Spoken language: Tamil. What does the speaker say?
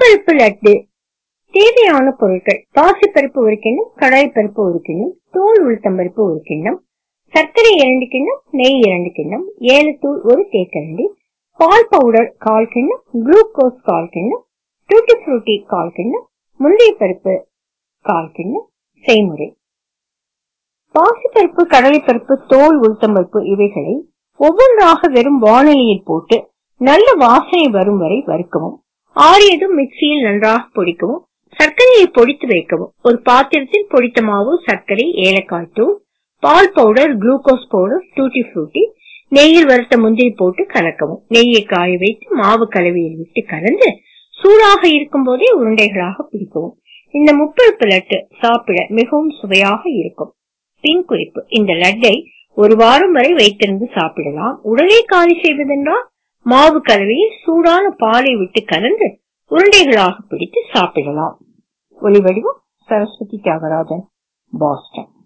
முப்பருப்பு லட்டு தேவையான பொருட்கள் பாசிப்பருப்பு ஒரு கிண்ணம் கடலைப்பருப்பு ஒரு கிண்ணம் தோல் உளுத்தம்பருப்பு ஒரு கிண்ணம் சர்க்கரை இரண்டு கிண்ணம் நெய் இரண்டு கிண்ணம் ஏலத்தூள் ஒரு தேக்கரண்டி பால் பவுடர் கால் கிண்ணம் குளுக்கோஸ் கால் கிண்ணம் டூட்டி ஃப்ரூட்டி கால் கிண்ணம் முந்தைய பருப்பு கால் கிண்ணம் செய்முறை பாசிப்பருப்பு கடலைப்பருப்பு தோல் உளுத்தம்பருப்பு இவைகளை ஒவ்வொன்றாக வெறும் வானொலியில் போட்டு நல்ல வாசனை வரும் வரை வறுக்கவும் ஆறியதும் மிக்சியில் நன்றாக பொடிக்கவும் சர்க்கரையை பொடித்து வைக்கவும் ஒரு பாத்திரத்தில் பொடித்த மாவு சர்க்கரை ஏலக்காய் தூள் பால் powder glucose powder tutti frutti நெய்யில் வறுத்த முந்திரி போட்டு கலக்கவும் நெய்யை காய வைத்து மாவு கலவையில் விட்டு கலந்து சூடாக இருக்கும் போதே உருண்டைகளாக பிடிக்கவும் இந்த முப்பருப்பு லட்டு சாப்பிட மிகவும் சுவையாக இருக்கும் பின் குறிப்பு இந்த லட்டை ஒரு வாரம் வரை வைத்திருந்து சாப்பிடலாம் உடலை காலி செய்வதென்றால் மாவு கலவையில் சூடான பாலை விட்டு கலந்து உருண்டைகளாக பிடித்து சாப்பிடலாம் ஒலிவடிவம் சரஸ்வதி தியாகராஜன் பாஸ்டன்